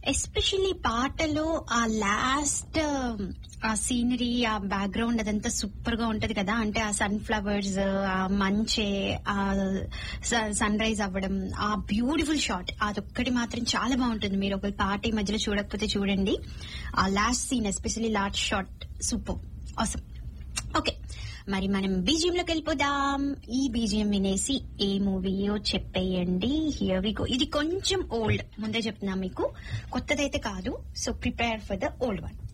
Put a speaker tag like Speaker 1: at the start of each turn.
Speaker 1: especially పాటలో ఆ last ఆ సీనరీ ఆ బ్యాక్గ్రౌండ్ అదంతా సూపర్ గా ఉంటది కదా అంటే ఆ సన్ ఫ్లవర్స్ ఆ మంచే ఆ సన్ రైజ్ అవ్వడం ఆ బ్యూటిఫుల్ షాట్ అదొక్కటి మాత్రం చాలా బాగుంటుంది మీరు ఒక పాట ఈ మధ్యలో చూడకపోతే చూడండి ఆ last scene especially last shot super అవసరం ఓకే మరి మనం బీజిఎం లోకి వెళ్ళిపోదాం ఈ బీజిఎం వినేసి ఏ మూవీయో చెప్పేయండి హియర్ వి గో ఇది కొంచెం ఓల్డ్ ముందే చెప్తున్నా మీకు కొత్తదైతే కాదు so prepare for the old one